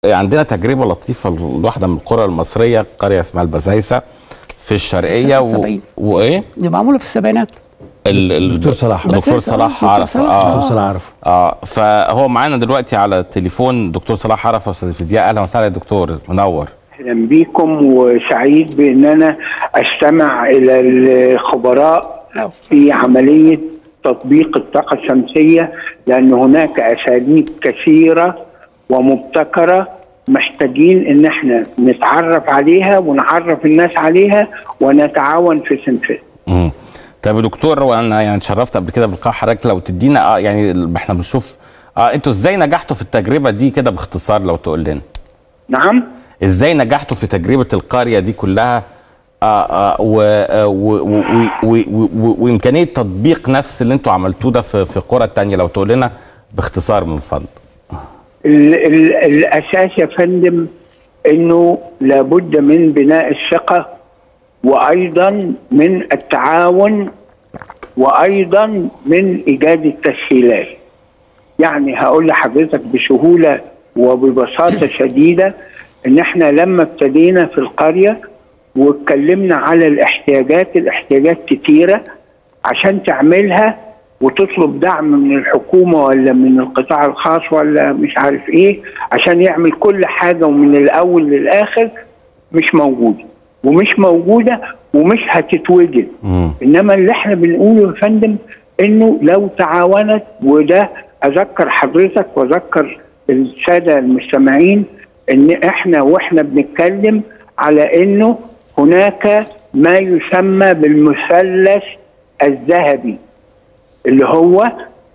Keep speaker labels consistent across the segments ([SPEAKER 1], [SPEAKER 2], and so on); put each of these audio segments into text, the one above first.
[SPEAKER 1] عندنا تجربه لطيفه لواحده من القرى المصريه قريه اسمها البزايسه في الشرقيه و...
[SPEAKER 2] سبعين.
[SPEAKER 1] وايه
[SPEAKER 2] دي معموله في السبعينات
[SPEAKER 1] ال... ال...
[SPEAKER 3] دكتور صلاح.
[SPEAKER 1] دكتور
[SPEAKER 2] بس-
[SPEAKER 1] صلاح
[SPEAKER 2] دكتور
[SPEAKER 1] عرفه
[SPEAKER 2] صلاح.
[SPEAKER 1] اه
[SPEAKER 3] دكتور صلاح عرفه
[SPEAKER 1] اه فهو معانا دلوقتي على التليفون دكتور صلاح عرفه استاذ الفيزياء اهلا وسهلا يا دكتور منور
[SPEAKER 4] اهلا بيكم وسعيد بان انا استمع الى الخبراء في عمليه تطبيق الطاقه الشمسيه لان هناك اساليب كثيره ومبتكره محتاجين ان احنا نتعرف عليها ونعرف الناس عليها ونتعاون في تنفيذها.
[SPEAKER 1] امم طب يا دكتور وانا يعني اتشرفت قبل كده بلقاء حضرتك لو تدينا اه يعني ال- احنا بنشوف اه انتوا ازاي نجحتوا في التجربه دي كده باختصار لو تقول لنا
[SPEAKER 4] نعم؟
[SPEAKER 1] ازاي نجحتوا في تجربه القريه دي كلها آه آه و آه و و و و و وامكانيه تطبيق نفس اللي انتوا عملتوه ده في في قرى تانية لو تقول لنا باختصار من فضل
[SPEAKER 4] ال ال الاساس يا فندم انه لابد من بناء الثقه وايضا من التعاون وايضا من ايجاد التسهيلات. يعني هقول لحضرتك بسهوله وببساطه شديده ان احنا لما ابتدينا في القريه واتكلمنا على الاحتياجات الاحتياجات كتيره عشان تعملها وتطلب دعم من الحكومه ولا من القطاع الخاص ولا مش عارف ايه عشان يعمل كل حاجه ومن الاول للاخر مش موجوده ومش موجوده ومش هتتوجد
[SPEAKER 1] مم.
[SPEAKER 4] انما اللي احنا بنقوله يا فندم انه لو تعاونت وده اذكر حضرتك واذكر الساده المستمعين ان احنا واحنا بنتكلم على انه هناك ما يسمى بالمثلث الذهبي اللي هو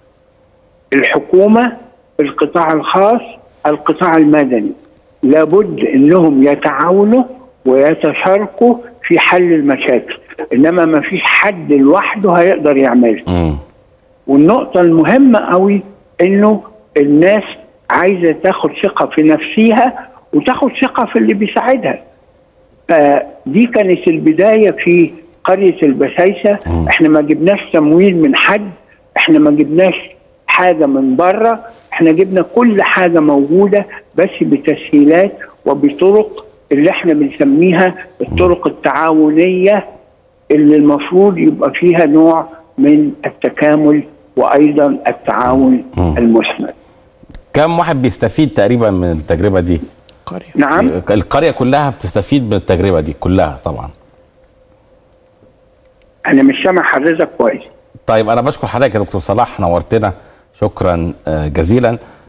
[SPEAKER 4] الحكومه القطاع الخاص القطاع المدني لابد انهم يتعاونوا ويتشاركوا في حل المشاكل انما ما فيش حد لوحده هيقدر يعملها
[SPEAKER 1] مم.
[SPEAKER 4] والنقطة المهمة قوي انه الناس عايزة تاخد ثقة في نفسها وتاخد ثقة في اللي بيساعدها فدي كانت البداية في قرية البسايسة احنا ما جبناش تمويل من حد احنا ما جبناش حاجة من بره احنا جبنا كل حاجة موجودة بس بتسهيلات وبطرق اللي احنا بنسميها الطرق التعاونية اللي المفروض يبقى فيها نوع من التكامل وايضا التعاون المثمر.
[SPEAKER 1] كم واحد بيستفيد تقريبا من التجربه دي
[SPEAKER 2] قريه
[SPEAKER 4] نعم
[SPEAKER 1] القريه كلها بتستفيد من التجربه دي كلها طبعا
[SPEAKER 4] انا مش سامع حضرتك كويس.
[SPEAKER 1] طيب انا بشكر حضرتك يا دكتور صلاح نورتنا شكرا آه، جزيلا